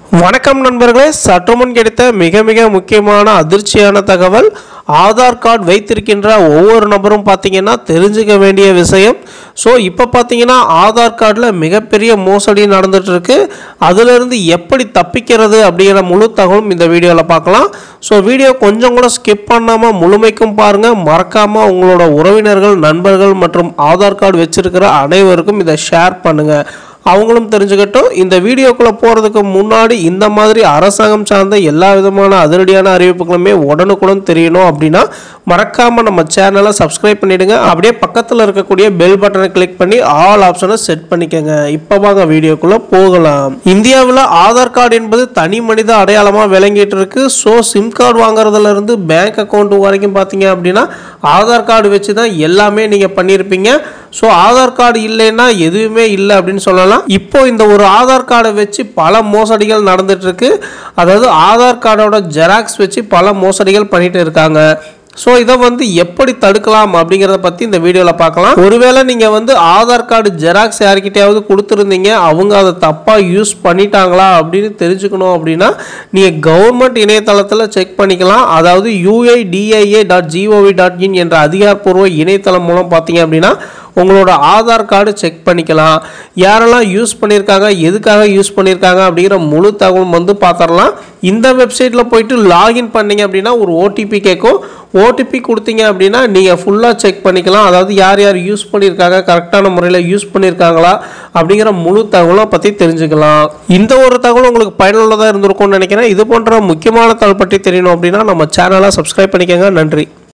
வணக்கம் நண்பர்களே சற்றுமுன் கிடைத்த மிக மிக முக்கியமான அதிர்ச்சியான தகவல் ஆதார் கார்டு வைத்திருக்கின்ற ஒவ்வொரு நபரும் பார்த்தீங்கன்னா தெரிஞ்சுக்க வேண்டிய விஷயம் ஸோ இப்போ பார்த்தீங்கன்னா ஆதார் கார்டில் மிகப்பெரிய மோசடி நடந்துட்டு இருக்கு அதிலிருந்து எப்படி தப்பிக்கிறது அப்படிங்கிற முழு தகவலும் இந்த வீடியோவில் பார்க்கலாம் ஸோ வீடியோ கொஞ்சம் கூட ஸ்கிப் பண்ணாமல் முழுமைக்கும் பாருங்கள் மறக்காமல் உங்களோட உறவினர்கள் நண்பர்கள் மற்றும் ஆதார் கார்டு வச்சிருக்கிற அனைவருக்கும் இதை ஷேர் பண்ணுங்கள் அவங்களும் தெரிஞ்சுக்கட்டும் இந்த வீடியோக்குள்ளே போகிறதுக்கு முன்னாடி இந்த மாதிரி அரசாங்கம் சார்ந்த எல்லா விதமான அதிரடியான அறிவிப்புகளுமே உடனுக்குடன் தெரியணும் அப்படின்னா மறக்காமல் நம்ம சேனலை சப்ஸ்கிரைப் பண்ணிடுங்க அப்படியே பக்கத்தில் இருக்கக்கூடிய பெல் பட்டனை கிளிக் பண்ணி ஆல் ஆப்ஷனை செட் பண்ணிக்கோங்க இப்போ வாங்க வீடியோக்குள்ளே போகலாம் இந்தியாவில் ஆதார் கார்டு என்பது தனி மனித அடையாளமாக விளங்கிட்டு இருக்கு ஸோ சிம் கார்டு வாங்குறதுல இருந்து பேங்க் அக்கௌண்ட் வரைக்கும் பார்த்தீங்க அப்படின்னா ஆதார் கார்டு வச்சு தான் எல்லாமே நீங்கள் பண்ணியிருப்பீங்க ஸோ ஆதார் கார்டு இல்லைன்னா எதுவுமே இல்லை அப்படின்னு சொல்லலாம் இப்போ இந்த ஒரு ஆதார் கார்டை வச்சு பல மோசடிகள் நடந்துட்டு இருக்கு அதாவது ஆதார் கார்டோட ஜெராக்ஸ் வச்சு பல மோசடிகள் பண்ணிட்டு இருக்காங்க ஸோ இதை வந்து எப்படி தடுக்கலாம் அப்படிங்கிறத பற்றி இந்த வீடியோவில் பார்க்கலாம் ஒருவேளை நீங்கள் வந்து ஆதார் கார்டு ஜெராக்ஸ் யார்கிட்டயாவது கொடுத்துருந்தீங்க அவங்க அதை தப்பாக யூஸ் பண்ணிட்டாங்களா அப்படின்னு தெரிஞ்சுக்கணும் அப்படின்னா நீங்கள் கவர்மெண்ட் இணையதளத்தில் செக் பண்ணிக்கலாம் அதாவது UIDIA dot GOV dot in என்ற அதிகாரப்பூர்வ இணையதளம் மூலம் பார்த்தீங்க அப்படின்னா உங்களோட ஆதார் கார்டு செக் பண்ணிக்கலாம் யாரெல்லாம் யூஸ் பண்ணியிருக்காங்க எதுக்காக யூஸ் பண்ணியிருக்காங்க அப்படிங்கிற முழு தகவலும் வந்து பார்த்துடலாம் இந்த வெப்சைட்டில் போயிட்டு லாகின் பண்ணீங்க அப்படின்னா ஒரு ஓடிபி கேட்கும் ஓடிபி கொடுத்தீங்க அப்படின்னா நீங்கள் ஃபுல்லாக செக் பண்ணிக்கலாம் அதாவது யார் யார் யூஸ் பண்ணியிருக்காங்க கரெக்டான முறையில் யூஸ் பண்ணியிருக்காங்களா அப்படிங்கிற முழு தகவலை பற்றி தெரிஞ்சுக்கலாம் இந்த ஒரு தகவல் உங்களுக்கு பயனுள்ளதாக இருந்திருக்கும்னு நினைக்கிறேன் இது போன்ற முக்கியமான தகவல் பற்றி தெரியணும் அப்படின்னா நம்ம சேனலை சப்ஸ்கிரைப் பண்ணிக்கோங்க நன்றி